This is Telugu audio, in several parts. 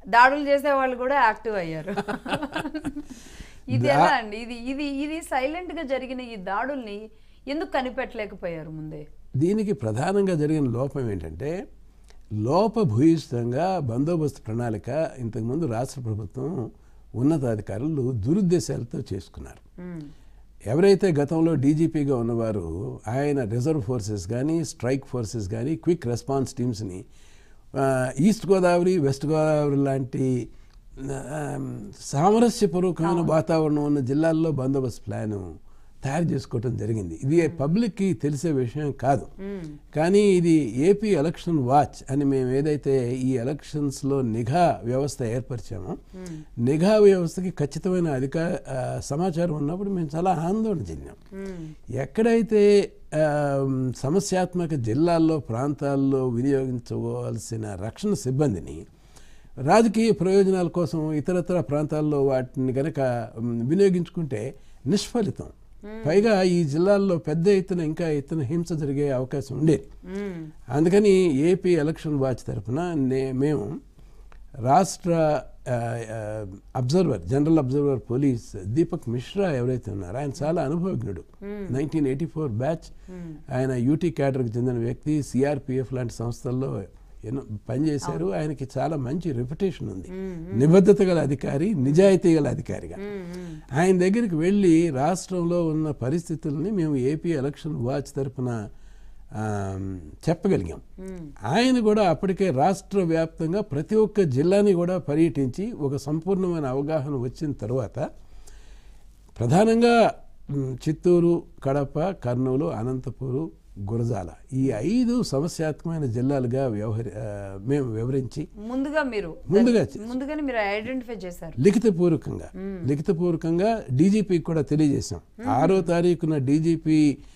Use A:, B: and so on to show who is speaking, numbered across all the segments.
A: దాడులు చేసే వాళ్ళు కూడా యాక్టివ్ అయ్యారు ఇది
B: దా-
A: ఎలా అండి ఇది ఇది ఇది సైలెంట్ గా జరిగిన ఈ దాడుల్ని ఎందుకు కనిపెట్టలేకపోయారు ముందే
B: దీనికి ప్రధానంగా జరిగిన లోపం ఏంటంటే లోపభూయిష్టంగా బందోబస్తు ప్రణాళిక ఇంతకుముందు రాష్ట్ర ప్రభుత్వం ఉన్నతాధికారులు దురుద్దేశాలతో చేసుకున్నారు
A: మ్మ్.
B: ఎవరైతే గతంలో డీజీపీగా ఉన్నవారు ఆయన రిజర్వ్ ఫోర్సెస్ కానీ స్ట్రైక్ ఫోర్సెస్ కానీ క్విక్ రెస్పాన్స్ టీమ్స్ని ఆ, ఈస్ట్ గోదావరి వెస్ట్ గోదావరి లాంటి ఆ, సామరస్యపూర్వకమైన వాతావరణం ఉన్న జిల్లాల్లో బందోబస్తు ప్లాను తయారు చేసుకోవటం జరిగింది ఇది పబ్లిక్కి తెలిసే విషయం కాదు
A: మ్మ్.
B: కానీ ఇది ఏపీ ఎలక్షన్ వాచ్ అని మేము ఏదైతే ఈ ఎలక్షన్స్లో నిఘా వ్యవస్థ ఏర్పరిచామో నిఘా వ్యవస్థకి ఖచ్చితమైన అధికార ఆ, సమాచారం ఉన్నప్పుడు మేము చాలా ఆందోళన చెందాం
A: మ్మ్.
B: ఎక్కడైతే ఆ, సమస్యాత్మక జిల్లాల్లో ప్రాంతాల్లో వినియోగించవలసిన రక్షణ సిబ్బందిని రాజకీయ ప్రయోజనాల కోసం ఇతరత్ర ప్రాంతాల్లో వాటిని గనక మ్, వినియోగించుకుంటే నిష్ఫలితం పైగా ఈ జిల్లాల్లో పెద్ద ఎత్తున ఇంకా ఎత్తున హింస జరిగే అవకాశం ఉండేది
A: మ్మ్.
B: అందుకని ఏపీ ఎలక్షన్ వాచ్ తరఫున నే- మేము రాష్ట్ర ఆ, ఆ, observer general observer police Deepak Mishra ఎవరైతే ఉన్నారో ఆయన చాలా అనుభవజ్ఞుడు నైన్టీన్ ఎయిటీ ఫోర్ బ్యాచ్ ఆయన యూటీ క్యాడర్కి చెందిన వ్యక్తి సిఆర్పిఎఫ్ లాంటి సంస్థల్లో ఎన్నో పనిచేశారు ఆయనకి చాలా మంచి రెప్యుటేషన్ ఉంది నిబద్ధత గల అధికారి నిజాయితీ గల అధికారిగా
A: మ్మ్.
B: ఆయన దగ్గరికి వెళ్ళి రాష్ట్రంలో ఉన్న పరిస్థితుల్ని మేము ఏపీ ఎలక్షన్ వాచ్ తరఫున చెప్పగలిగాం
A: మ్మ్.
B: ఆయన కూడా అప్పటికే రాష్ట్ర వ్యాప్తంగా ప్రతి ఒక్క జిల్లాని కూడా పర్యటించి ఒక సంపూర్ణమైన అవగాహన వచ్చిన తర్వాత ప్రధానంగా మ్, చిత్తూరు కడప కర్నూలు అనంతపూరు గురజాల ఈ ఐదు సమస్యాత్మకమైన జిల్లాలుగా వ్యవహరి ఆ, మేము వివరించి
A: ముందుగా మీరు
B: ముందుగా
A: ముందుగానే మీరు ఐడెంటిఫై చేశారు
B: లిఖితపూర్వకంగా లిఖితపూర్వకంగా డీజీపీకి కూడా తెలియజేశాం ఆరో తారీఖున డీజీపీ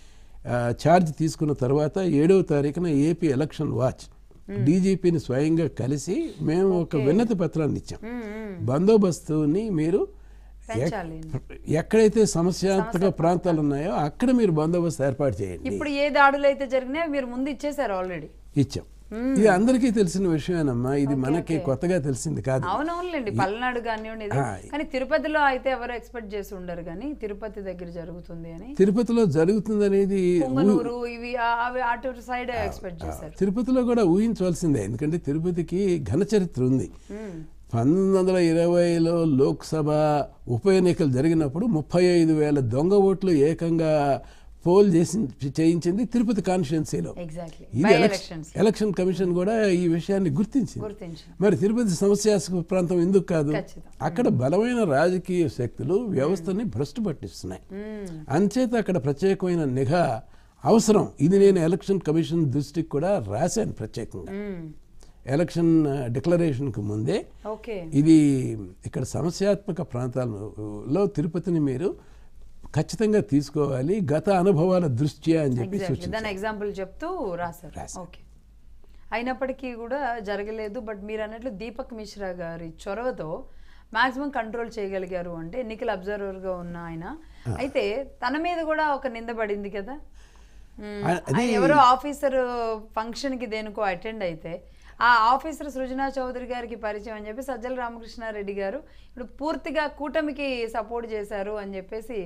B: ఛార్జ్ తీసుకున్న తర్వాత ఏడవ తారీఖున ఏపీ ఎలక్షన్ వాచ్ డీజీపీని స్వయంగా కలిసి మేము ఒక విన్నతి పత్రాన్ని ఇచ్చాం
A: మ్మ్. మ్మ్.
B: బందోబస్తుని మీరు ఎక్-
A: పెంచాలి
B: ఎక్కడైతే సమస్యాత్మక ప్రాంతాలు ఉన్నాయో అక్కడ మీరు బందోబస్తు ఏర్పాటు చేయండి
A: ఇప్పుడు ఏ దాడులు అయితే జరిగినాయో మీరు ముందు ఇచ్చేసారు ఆల్రెడీ
B: ఇచ్చాం ఇది అందరికీ తెలిసిన విషయమేనమ్మా ఇది మనకి కొత్తగా తెలిసింది కాదు
A: అవునవునులేండి పల్నాడు కానివ్వండి ఇది.
B: ఆ,
A: కానీ తిరుపతిలో అయితే ఎవరు ఎక్స్పెక్ట్ చేసి ఉండరు కానీ తిరుపతి దగ్గర జరుగుతుంది అని
B: తిరుపతిలో జరుగుతుందనేది
A: పొంగనూరు ఇవి ఆ- అవి అటు సైడ్ ఎక్స్పెక్ట్ చేశారు
B: తిరుపతిలో కూడా ఊహించవలసిందే ఎందుకంటే తిరుపతికి ఘన చరిత్ర ఉంది
A: మ్మ్.
B: పంతొమ్మిది వందల ఇరవైలో లోక్సభ ఉప ఎన్నికలు జరిగినప్పుడు ముప్పై ఐదు వేల దొంగ ఓట్లు ఏకంగా పోల్ చేసి చేయించింది తిరుపతి కాన్స్టిట్యున్సీలో
A: ఎగ్జాక్ట్లీ
B: ఇది
A: by
B: election
A: elections
B: election commission కూడా ఈ విషయాన్ని గుర్తించింది
A: గుర్తించిన
B: మరి తిరుపతి సమస్యాస్పద ప్రాంతం ఎందుకు కాదు
A: ఖచ్చితం.
B: అక్కడ బలమైన రాజకీయ శక్తులు వ్యవస్థని భ్రష్టు పట్టిస్తున్నాయి
A: మ్మ్.
B: అంచేత అక్కడ ప్రత్యేకమైన నిఘా అవసరం ఇది నేను ఎలక్షన్ కమిషన్ దృష్టికి కూడా రాశాను ప్రత్యేకంగా
A: మ్మ్.
B: ఎలక్షన్ డిక్లరేషన్కు ముందే
A: ఓకే
B: ఇది ఇక్కడ సమస్యాత్మక ప్రాంతాలలో తిరుపతిని మీరు ఖచ్చితంగా తీసుకోవాలి గత అనుభవాల దృష్ట్యా అని చెప్పి
A: ఎగ్జాక్ట్లీ
B: సూచించారు
A: దాని ఎగ్జాంపుల్ చెప్తూ రాశారు
B: రాశారు.
A: ఓకే అయినప్పటికీ కూడా జరగలేదు బట్ మీరు అన్నట్లు దీపక్ మిశ్రా గారి చొరవతో మాక్సిమం కంట్రోల్ చేయగలిగారు అంటే ఎన్నికల అబ్జర్వర్గా ఉన్న ఆయన అయితే తన మీద కూడా ఒక నింద పడింది కదా మ్మ్.
B: ఆ- అది-
A: ఆయన ఎవరో ఆఫీసర్ ఫంక్షన్కి దేనికో అటెండ్ అయితే ఆ ఆఫీసర్ సృజనా చౌదరి గారికి పరిచయం అని చెప్పి సజ్జల రామకృష్ణారెడ్డి గారు ఇప్పుడు పూర్తిగా కూటమికి సపోర్ట్ చేశారు అని చెప్పేసి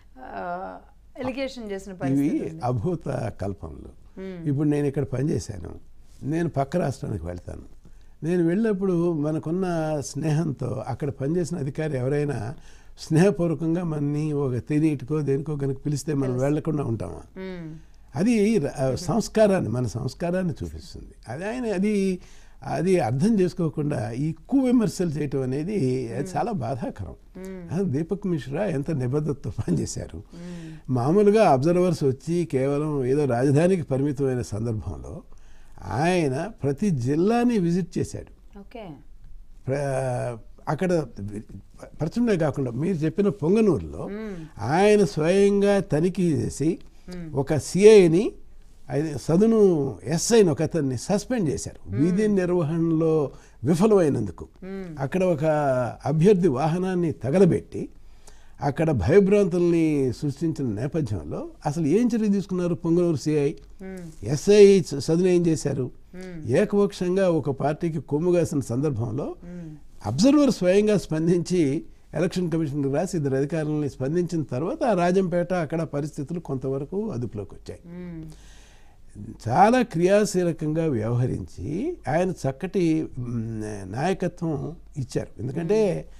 A: ఎలిగేషన్ చేసిన
B: ఇవి
A: పరిస్థితి ఉంది.
B: అభూత కల్పనలు ఇప్పుడు నేను ఇక్కడ పనిచేశాను నేను పక్క రాష్ట్రానికి వెళ్తాను నేను వెళ్ళినప్పుడు మనకున్న స్నేహంతో అక్కడ పనిచేసిన అధికారి ఎవరైనా స్నేహపూర్వకంగా మనని ఒక తినీటికో దేనికో కనుక పిలిస్తే మనం వెళ్లకుండా ఉంటామా
A: మ్మ్.
B: అది ర- ఆ సంస్కారాన్ని మన సంస్కారాన్ని చూపిస్తుంది అది ఆయన అది అది అర్థం చేసుకోకుండా ఈ ఎక్కువ విమర్శలు చేయటం అనేది అది చాలా బాధాకరం అది దీపక్ మిశ్రా ఎంత నిబద్ధతతో పనిచేశారు మామూలుగా అబ్జర్వర్స్ వచ్చి కేవలం ఏదో రాజధానికి పరిమితమైన సందర్భంలో ఆయన ప్రతి జిల్లాని విజిట్ చేశాడు
A: ఓకే
B: ప్ర- అక్కడ ప్రచురణే కాకుండా మీరు చెప్పిన పొంగనూరులో ఆయన స్వయంగా తనిఖీ చేసి ఒక సిఐని సదును ఎస్ఐని ఒక అతన్ని సస్పెండ్ చేశారు వీధి నిర్వహణలో విఫలమైనందుకు అక్కడ ఒక అభ్యర్థి వాహనాన్ని తగలబెట్టి అక్కడ భయభ్రాంతుల్ని సృష్టించిన నేపథ్యంలో అసలు ఏం చర్య తీసుకున్నారు పొంగనూరు సిఐ ఎస్ఐ సదును ఏం చేశారు ఏకపక్షంగా ఒక పార్టీకి కొమ్ముగాసిన సందర్భంలో అబ్జర్వర్ స్వయంగా స్పందించి ఎలక్షన్ కమిషన్కి రాసి ఇద్దరు అధికారులని స్పందించిన తర్వాత ఆ రాజంపేట అక్కడ పరిస్థితులు కొంతవరకు అదుపులోకి వచ్చాయి
A: మ్మ్.
B: చాలా క్రియాశీలకంగా వ్యవహరించి ఆయన చక్కటి మ్, నాయకత్వం ఇచ్చారు ఎందుకంటే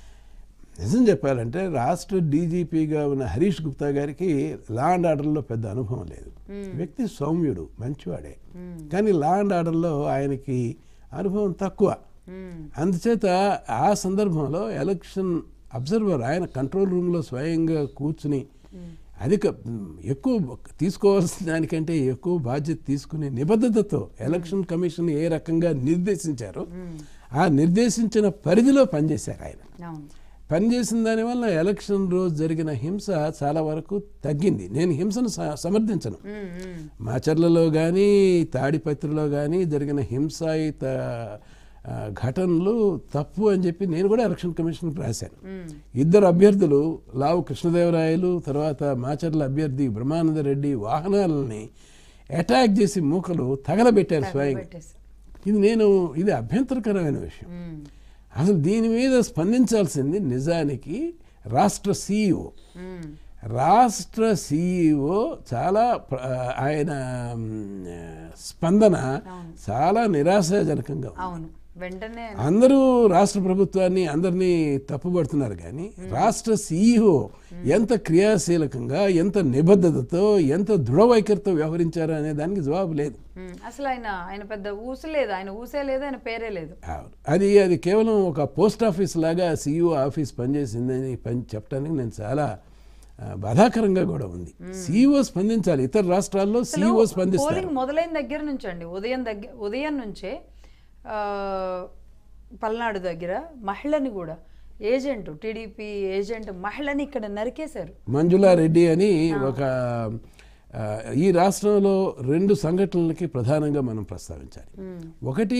B: నిజం చెప్పాలంటే రాష్ట్ర డీజీపీగా ఉన్న హరీష్ గుప్తా గారికి లా అండ్ ఆర్డర్లో పెద్ద అనుభవం లేదు వ్యక్తి సౌమ్యుడు మంచివాడే కానీ లా అండ్ ఆర్డర్లో ఆయనకి అనుభవం తక్కువ
A: మ్మ్.
B: అందుచేత ఆ సందర్భంలో ఎలక్షన్ అబ్జర్వర్ ఆయన కంట్రోల్ రూమ్లో స్వయంగా కూర్చుని అధిక ఎక్కువ తీసుకోవాల్సిన దానికంటే ఎక్కువ బాధ్యత తీసుకునే నిబద్ధతతో ఎలక్షన్ కమిషన్ ఏ రకంగా నిర్దేశించారో ఆ నిర్దేశించిన పరిధిలో పనిచేశారు ఆయన
A: అవును
B: పనిచేసిన దానివల్ల ఎలక్షన్ రోజు జరిగిన హింస చాలా వరకు తగ్గింది నేను హింసను స- సమర్థించను
A: మ్మ్. మ్మ్.
B: మాచర్లలో కానీ తాడిపత్రిలో కానీ జరిగిన హింసాయుత ఆ, ఘటనలు తప్పు అని చెప్పి నేను కూడా ఎలక్షన్ కమిషన్కి రాశాను
A: మ్మ్.
B: ఇద్దరు అభ్యర్థులు లావు కృష్ణదేవరాయలు తర్వాత మాచర్ల అభ్యర్థి బ్రహ్మానంద రెడ్డి వాహనాలని అటాక్ చేసి మూకలు తగలబెట్టారు స్వయంగా
A: పెట్టేసి
B: ఇది నేను ఇది అభ్యంతరకరమైన విషయం
A: మ్మ్.
B: అసలు దీని మీద స్పందించాల్సింది నిజానికి రాష్ట్ర సీఈఓ
A: మ్మ్.
B: రాష్ట్ర సీఈఓ చాలా ప్ర- ఆయన మ్, స్పందన
A: అవును.
B: చాలా నిరాశాజనకంగా ఉంది
A: అవును వెంటనే
B: అందరూ రాష్ట్ర ప్రభుత్వాన్ని అందరినీ తప్పుపడుతున్నారు కానీ రాష్ట్ర సీఈఓ ఎంత క్రియాశీలకంగా ఎంత నిబద్ధతతో ఎంత దృఢ వైఖరితో వ్యవహరించారు అనే దానికి జవాబు లేదు
A: మ్మ్. అసలు ఆయన ఆయన పెద్ద ఊసలేదు ఆయన ఊసే లేదు ఆయన పేరే లేదు
B: అవును. అది అది కేవలం ఒక పోస్ట్ ఆఫీస్ లాగా సీఈఓ ఆఫీస్ పనిచేసిందని పని చెప్పడానికి నేను చాలా ఆ, బాధాకరంగా కూడా ఉంది సీఈఓ స్పందించాలి ఇతర రాష్ట్రాల్లో సీఈఓ స్పందిస్తారు
A: పోలింగ్ మొదలైన దగ్గర నుంచి అండి ఉదయం దగ్గర ఉదయం నుంచే ఆ, పల్నాడు దగ్గర మహిళని కూడా ఏజెంట్ టీడీపీ ఏజెంట్ మహిళని ఇక్కడ నరికేశారు
B: మంజులా రెడ్డి అని ఒక ఆ, ఈ రాష్ట్రంలో రెండు సంఘటనలకి ప్రధానంగా మనం ప్రస్తావించాలి ఒకటి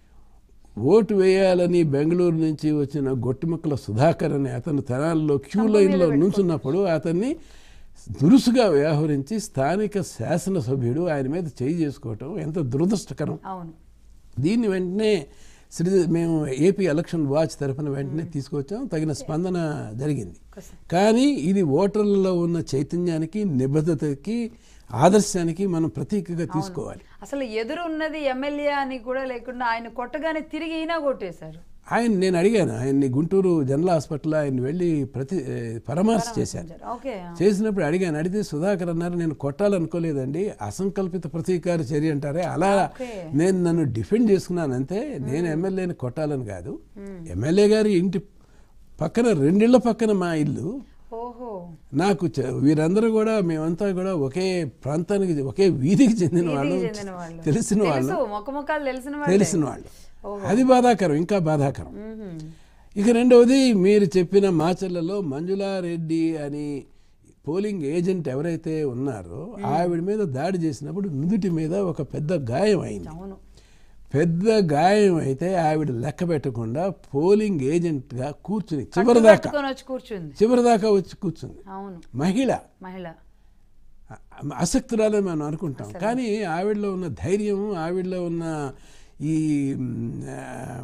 B: ఓటు వేయాలని బెంగళూరు నుంచి వచ్చిన గొట్టిముక్కల సుధాకర్ అనే అతను తెనాల్లో క్యూ లైన్లో నుంచున్నప్పుడు అతన్ని దురుసుగా వ్యవహరించి స్థానిక శాసనసభ్యుడు ఆయన మీద చేయి చేసుకోవటం ఎంత దురదృష్టకరం
A: అవును
B: దీన్ని వెంటనే శ్రీ మేము ఏపీ ఎలక్షన్ వాచ్ తరఫున వెంటనే తీసుకొచ్చాం తగిన స్పందన జరిగింది
A: ఒకసారి.
B: కానీ ఇది ఓటర్లలో ఉన్న చైతన్యానికి నిబద్ధతకి ఆదర్శానికి మనం ప్రతీకగా తీసుకోవాలి
A: అసలు ఎదురు ఉన్నది ఎమ్మెల్యే అని కూడా లేకుండా ఆయన కొట్టగానే తిరిగి ఈయన కొట్టేశారు
B: ఆయన నేను అడిగాను ఆయన్ని గుంటూరు జనరల్ హాస్పిటల్ ఆయన వెళ్ళి ప్రతి ఏ, పరామర్శ చేశాను
A: ఓకే
B: చేసినప్పుడు అడిగాను అడిగితే సుధాకర్ అన్నారు నేను కొట్టాలనుకోలేదండి అసంకల్పిత ప్రతీకార చర్య అంటారే అలా
A: ఓకే.
B: నేను నన్ను డిఫెండ్ చేసుకున్నాను అంతే నేను ఎమ్మెల్యేని కొట్టాలని కాదు ఎమ్మెల్యే గారి ఇంటి పక్కన రెండిళ్ల పక్కన మా ఇల్లు
A: ఓహో
B: నాకు చ- వీరందరూ కూడా మేమంతా కూడా ఒకే ప్రాంతానికి ఒకే వీధికి చెందిన వాళ్ళు
A: వీధికి చెందిన వాళ్ళు.
B: తెలిసిన వాళ్ళు
A: తెలుసు మొక్క మొక్కలు తెలిసిన వాళ్ళు
B: తెలిసిన వాళ్ళు అది బాధాకరం ఇంకా బాధాకరం ఇక రెండవది మీరు చెప్పిన మాచర్లలో మంజులారెడ్డి అని పోలింగ్ ఏజెంట్ ఎవరైతే ఉన్నారో ఆవిడ మీద దాడి చేసినప్పుడు నుదుటి మీద ఒక పెద్ద గాయం అయింది
A: అవును
B: పెద్ద గాయం అయితే ఆవిడ లెక్క పెట్టకుండా పోలింగ్ ఏజెంట్గా కూర్చుని చివరిదాకా
A: పట్టుకొని వచ్చి కూర్చుంది
B: చివరిదాకా వచ్చి కూర్చుంది
A: అవును
B: మహిళ
A: మహిళ
B: అ- అసక్తురాలని మనం అనుకుంటాం కానీ ఆవిడలో ఉన్న ధైర్యం ఆవిడలో ఉన్న ఈ మ్, ఆ,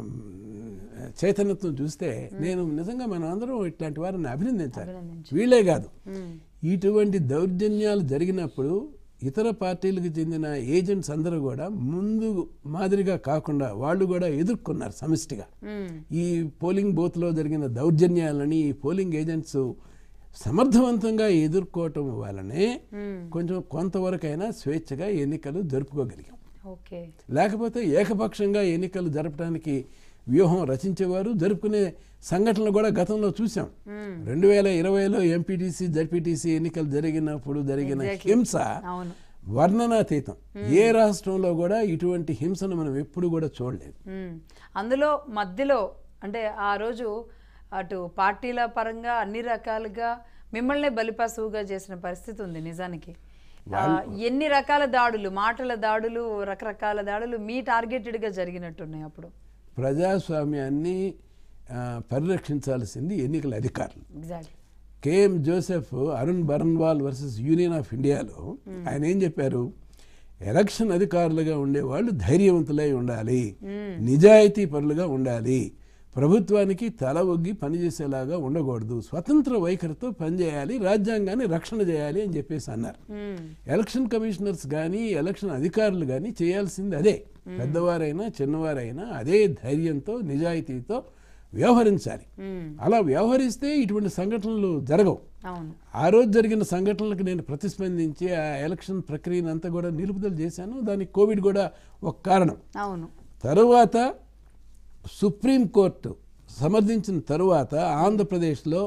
B: చైతన్యత్వం చూస్తే నేను నిజంగా మనం అందరం ఇట్లాంటి వారిని అభినందించాలి
A: అభినందించాలి.
B: వీళ్ళే కాదు
A: మ్మ్.
B: ఇటువంటి దౌర్జన్యాలు జరిగినప్పుడు ఇతర పార్టీలకు చెందిన ఏజెంట్స్ అందరూ కూడా ముందు మాదిరిగా కాకుండా వాళ్ళు కూడా ఎదుర్కొన్నారు సమిష్టిగా
A: మ్మ్.
B: ఈ పోలింగ్ బూత్లో జరిగిన దౌర్జన్యాలని ఈ పోలింగ్ ఏజెంట్స్ సమర్థవంతంగా ఎదుర్కోవటం వలనే
A: మ్మ్.
B: కొంచెం కొంతవరకైనా స్వేచ్ఛగా ఎన్నికలు జరుపుకోగలిగాం
A: ఓకే
B: లేకపోతే ఏకపక్షంగా ఎన్నికలు జరపడానికి వ్యూహం రచించేవారు జరుపుకునే సంఘటనలు కూడా గతంలో చూసాం
A: మ్మ్.
B: రెండు వేల ఇరవైలో ఎంపీటీసీ జడ్పీటీసీ ఎన్నికలు జరిగినప్పుడు జరిగిన
A: Exactly.
B: హింస
A: అవును
B: వర్ణనాతీతం ఏ రాష్ట్రంలో కూడా ఇటువంటి హింసను మనం ఎప్పుడు కూడా చూడలేదు
A: మ్మ్. అందులో మధ్యలో అంటే ఆ రోజు అటు పార్టీల పరంగా అన్ని రకాలుగా మిమ్మల్నే బలిపశువుగా చేసిన పరిస్థితి ఉంది నిజానికి ఆ, ఎన్ని రకాల దాడులు మాటల దాడులు రకరకాల దాడులు మీ టార్గెటెడ్గా జరిగినట్టున్నాయి అప్పుడు
B: ప్రజాస్వామ్యాన్ని ఆ, పరిరక్షించాల్సింది ఎన్నికల అధికారులు
A: exactly
B: KM Joseph Arun Barnwal versus union of ఇండియాలో ఆయన ఏం చెప్పారు ఎలక్షన్ అధికారులుగా ఉండేవాళ్ళు ధైర్యవంతులై ఉండాలి నిజాయితీ పరులుగా ఉండాలి ప్రభుత్వానికి తల ఒగ్గి పనిచేసేలాగా ఉండకూడదు స్వతంత్ర వైఖరితో పనిచేయాలి రాజ్యాంగాన్ని రక్షణ చేయాలి అని చెప్పేసి అన్నారు
A: మ్మ్.
B: ఎలక్షన్ కమిషనర్స్ కానీ ఎలక్షన్ అధికారులు కానీ చేయాల్సింది అదే పెద్దవారైనా చిన్నవారైనా అదే ధైర్యంతో నిజాయితీతో వ్యవహరించాలి
A: మ్మ్.
B: అలా వ్యవహరిస్తే ఇటువంటి సంఘటనలు జరగవు
A: అవును
B: ఆ రోజు జరిగిన సంఘటనలకు నేను ప్రతిస్పందించి ఆ ఎలక్షన్ ప్రక్రియను అంతా కూడా నిలుపుదల చేశాను దానికి కోవిడ్ కూడా ఒక కారణం
A: అవును
B: తరువాత సుప్రీంకోర్టు సమర్థించిన తరువాత ఆంధ్రప్రదేశ్లో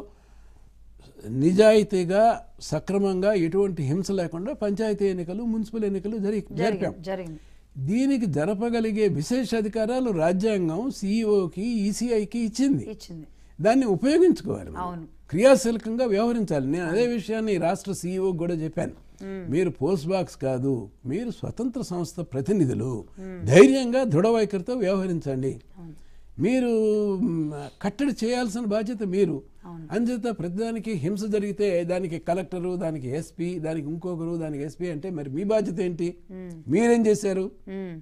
B: నిజాయితీగా సక్రమంగా ఎటువంటి హింస లేకుండా పంచాయతీ ఎన్నికలు మున్సిపల్ ఎన్నికలు జరి జరిపాం
A: జరిగింది జరిగింది
B: దీనికి జరపగలిగే విశేష అధికారాలు రాజ్యాంగం సిఇఓకి ఈసీఐకి ఇచ్చింది
A: ఇచ్చింది
B: దాన్ని ఉపయోగించుకోవాలి మనం.
A: అవును.
B: క్రియాశీలకంగా వ్యవహరించాలి నేను అదే విషయాన్ని రాష్ట్ర సీఈఓ కూడా చెప్పాను మీరు పోస్ట్ బాక్స్ కాదు మీరు స్వతంత్ర సంస్థ ప్రతినిధులు ధైర్యంగా దృఢ వైఖరితో వ్యవహరించండి
A: అవును
B: మీరు మ్, కట్టడి చేయాల్సిన బాధ్యత మీరు
A: అవును.
B: అంచేత ప్రతిదానికి హింస జరిగితే దానికి కలెక్టరు దానికి ఎస్పీ దానికి ఇంకొకరు దానికి ఎస్పీ అంటే మరి మీ బాధ్యత ఏంటి మీరేం చేశారు
A: మ్మ్.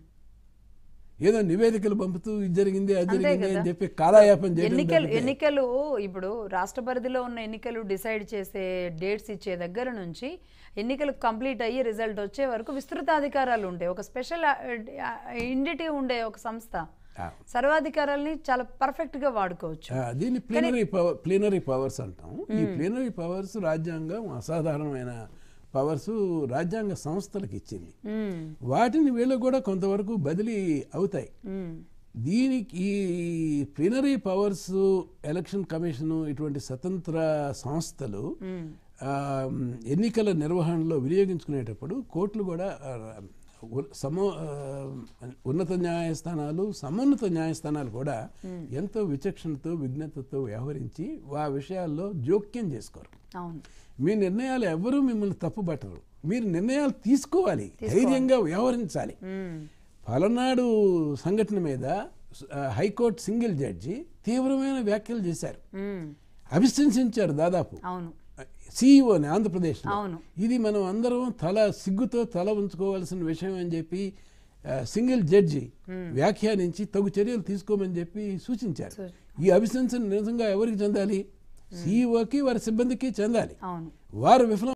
B: ఏదో నివేదికలు పంపుతూ ఇది జరిగింది అది
A: అంతే
B: జరిగింది
A: కదా.
B: అని చెప్పి కాలయాపన చేయడం
A: ఎన్నికలు
B: తప్పితే-
A: ఎన్నికలు ఇప్పుడు రాష్ట్ర పరిధిలో ఉన్న ఎన్నికలు డిసైడ్ చేసే డేట్స్ ఇచ్చే దగ్గర నుంచి ఎన్నికలు కంప్లీట్ అయ్యి రిజల్ట్ వచ్చే వరకు విస్తృత అధికారాలు ఉంటాయి ఒక స్పెషల్ ఇండిటీ ఉండే ఒక సంస్థ
B: ఆ.
A: సర్వాధికారాల్ని చాలా పర్ఫెక్ట్ గా వాడుకోవచ్చు
B: ఆ, దీన్ని ప్లీనరీ పవర్ ప్లీనరీ పవర్స్ అంటాం ఈ ప్లీనరీ పవర్స్ రాజ్యాంగం అసాధారణమైన పవర్స్ రాజ్యాంగ సంస్థలకు ఇచ్చింది
A: మ్మ్.
B: వాటిని వీళ్ళు కూడా కొంతవరకు బదిలీ అవుతాయి
A: మ్మ్.
B: దీనికి ఈ ప్లీనరీ పవర్స్ ఎలక్షన్ కమిషను ఇటువంటి స్వతంత్ర సంస్థలు
A: మ్మ్.
B: ఆ, ఎన్నికల నిర్వహణలో వినియోగించుకునేటప్పుడు కోర్టులు కూడా ఆ, ఉ- సమో ఆ, ఉన్నత న్యాయస్థానాలు సమున్నత న్యాయస్థానాలు కూడా ఎంతో విచక్షణతో విజ్ఞతతో వ్యవహరించి ఆ విషయాల్లో జోక్యం చేసుకోరు
A: అవును
B: మీ నిర్ణయాలు ఎవ్వరూ మిమ్మల్ని తప్పుపట్టరు మీరు నిర్ణయాలు తీసుకోవాలి ధైర్యంగా వ్యవహరించాలి
A: మ్మ్.
B: పలనాడు సంఘటన మీద ఆ, హైకోర్టు సింగిల్ జడ్జి తీవ్రమైన వ్యాఖ్యలు చేశారు
A: మ్మ్.
B: అభిశంసించారు దాదాపు
A: అవును
B: సిఇఓని ఆంధ్రప్రదేశ్
A: అవును.
B: ఇది మనం అందరం తల సిగ్గుతో తల ఉంచుకోవాల్సిన విషయం అని చెప్పి ఆ, సింగిల్ జడ్జి వ్యాఖ్యానించి తగు చర్యలు తీసుకోమని చెప్పి సూచించారు
A: సూ-
B: ఈ అభిశంసన నిజంగా ఎవరికి చెందాలి సిఇఓకి వారి సిబ్బందికి చెందాలి
A: అవును
B: వారు విఫలం